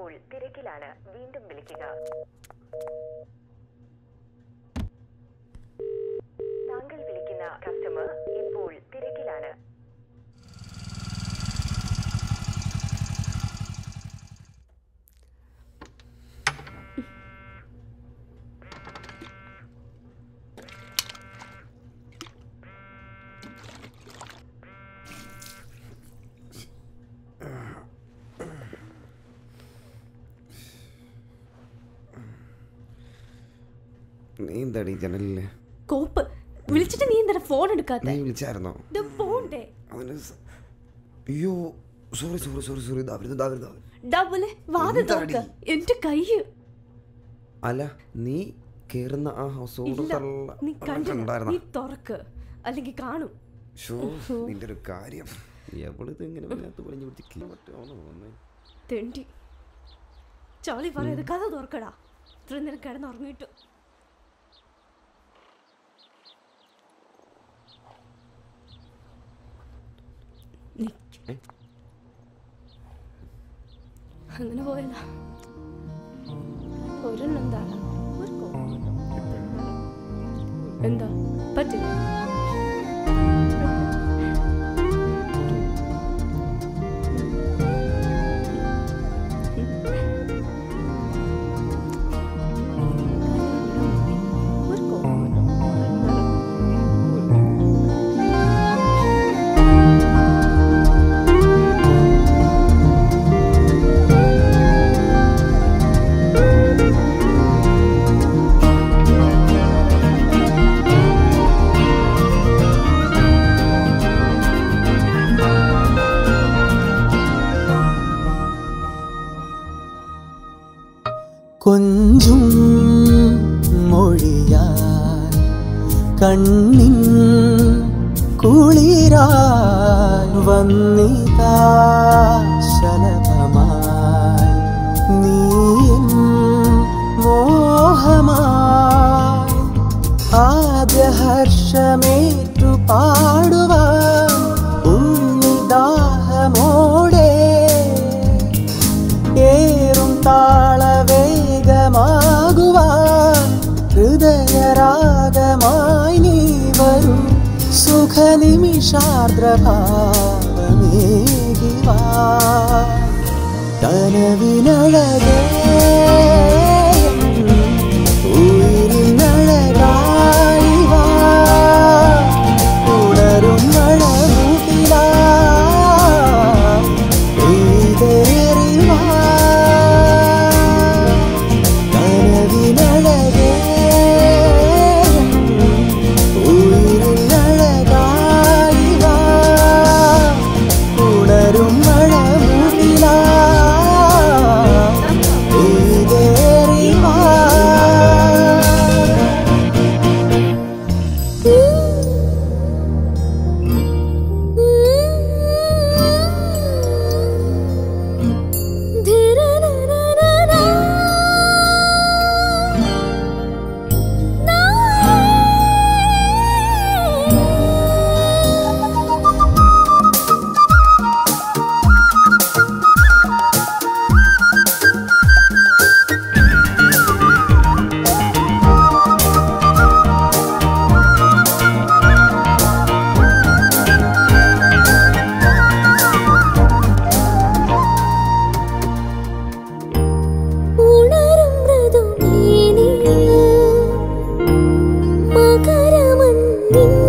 ഇപ്പോൾ തിരക്കിലാണ് വീണ്ടും വിളിക്കുക താങ്കൾ വിളിക്കുന്ന കസ്റ്റമർ ഇപ്പോൾ തിരക്കിലാണ് നീ എന്താടി ജനലില് കോപ്പ് വിളിച്ചിട്ട് നീ എന്താണ് ഫോൺ എടുക്കാത്ത നീ വിളിച്ചായിരുന്നോ ഇത് പോണ്ടേ അവന് സ- അയ്യോ സോറി സോറി സോറി സോറി ഇതാവരുത് ഇതാവരുത് ഡബിള് വാതിൽ എന്താടി? തുറക്ക എന്റെ കൈ അല്ല നീ കേറുന്ന ആ ഹൗസോട് ഇല്ല തള്ള നീ കണ്ടില്ല ഉണ്ടായിരുന്ന നീ തുറക്ക് അല്ലെങ്കിൽ കാണും ഷോ നിന്റെ ഒരു കാര്യം എവളിത് ഇങ്ങനെ ഇതിനകത്ത് പൊളിഞ്ഞു പിടിച്ചിട്ട് പറ്റുമോ തോന്നുന്നേ തെണ്ടി ചോളി പറയാത് കഥ തുറക്കടാ ഇത്ര നേരം കിടന്ന് ഉറങ്ങിയിട്ടു നിക്ക്. അങ്ങനെ പോയല്ല ഒരെണ്ണം എന്താ ഒരു കോപ്പുണ്ടോ? എന്താ പറ്റില്ല ഒരു കോപ്പുണ്ടോ? കൊഞ്ചും മൊഴിയാൽ കണ്ണിൻ കുളിരാൽ വന്നിതാ ശലഭമായി നീയും മോഹമായി ആദ്യഹർഷമേറ്റു പാടുവാൻ ഉണ്ണിദാഹമോടെ ഏറും താളവേഗമാകുവാൻ ഹൃദയരാഗമായി നീ വരൂ സുഖനിമിഷാർദ്രഭാവമേകിവാ കനവിനഴകേ ഉയരിനഴകായി വാ ഉണരും മഴമുകിലാ കനവിനഴകേ ഉയരിനഴകായി വാ ഉണരും മഴമുകിലാ ഇതേറി വാ ഉണരും മൃദുമേനിയിൽ മകരമഞ്ഞിൻ